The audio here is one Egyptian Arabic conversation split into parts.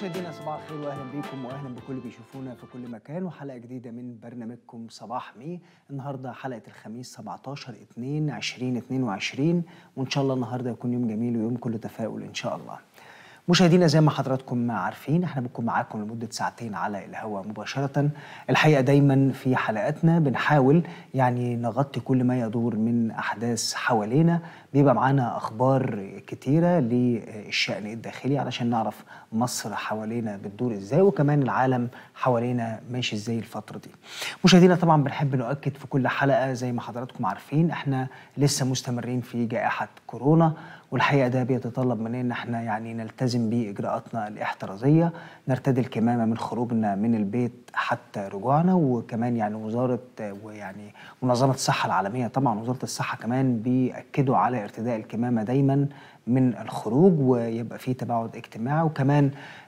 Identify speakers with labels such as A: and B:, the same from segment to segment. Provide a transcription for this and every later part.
A: مشاهدينا صباح الخير واهلا بيكم واهلا بكل بيشوفونا في كل مكان وحلقه جديده من برنامجكم صباح مي النهارده حلقه الخميس 17 2 2022 وان شاء الله النهارده يكون يوم جميل ويوم كله تفاؤل ان شاء الله مشاهدينا زي ما حضراتكم عارفين احنا بنكون معاكم لمده ساعتين على الهواء مباشره الحقيقه دايما في حلقاتنا بنحاول يعني نغطي كل ما يدور من احداث حوالينا بيبقى معانا اخبار كتيره للشان الداخلي علشان نعرف مصر حوالينا بتدور ازاي وكمان العالم حوالينا ماشي ازاي الفتره دي مشاهدينا طبعا بنحب نؤكد في كل حلقه زي ما حضراتكم عارفين احنا لسه مستمرين في جائحه كورونا والحقيقه ده بيتطلب مننا ان احنا يعني نلتزم باجراءاتنا الاحترازيه نرتدي الكمامه من خروجنا من البيت حتى رجوعنا وكمان يعني وزاره ويعني منظمه الصحه العالميه طبعا وزاره الصحه كمان بياكدوا على ارتداء الكمامه دايما من الخروج ويبقى في تباعد اجتماعي وكمان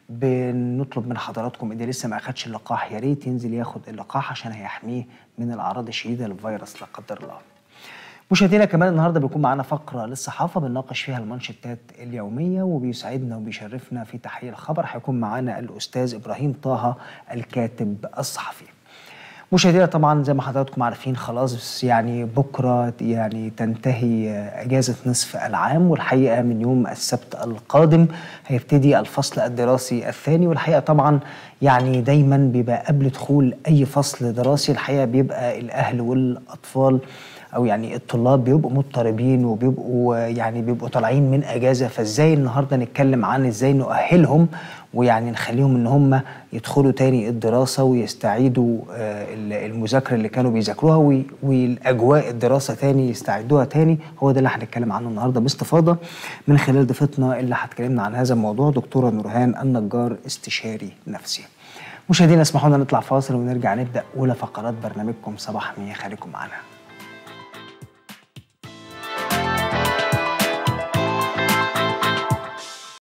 A: بنطلب من حضراتكم اللي لسه ما اخدش اللقاح يا ريت ينزل ياخد اللقاح عشان هيحميه من الاعراض الشديده للفيروس لا قدر الله. مشاهدينا كمان النهارده بيكون معانا فقره للصحافه بنناقش فيها المانشيتات اليوميه وبيسعدنا وبيشرفنا في تحليل الخبر هيكون معانا الاستاذ ابراهيم طه الكاتب الصحفي. مشاهدينا طبعا زي ما حضراتكم عارفين خلاص يعني بكره يعني تنتهي اجازه نصف العام والحقيقه من يوم السبت القادم هيبتدي الفصل الدراسي الثاني والحقيقه طبعا يعني دايما بيبقى قبل دخول اي فصل دراسي الحقيقه بيبقى الاهل والاطفال او يعني الطلاب بيبقوا مضطربين وبيبقوا يعني بيبقوا طالعين من اجازه فازاي النهارده نتكلم عن ازاي نؤهلهم ويعني نخليهم ان هم يدخلوا تاني الدراسه ويستعيدوا المذاكره اللي كانوا بيذاكروها والاجواء الدراسه تاني يستعيدوها تاني هو ده اللي هنتكلم عنه النهارده باستفاضه من خلال ضيفتنا اللي هتكلمنا عن هذا الموضوع دكتوره نورهان النجار استشاري نفسي. مشاهدينا اسمحوا لنا نطلع فاصل ونرجع نبدا اولى فقرات برنامجكم صباح مية خليكم معانا.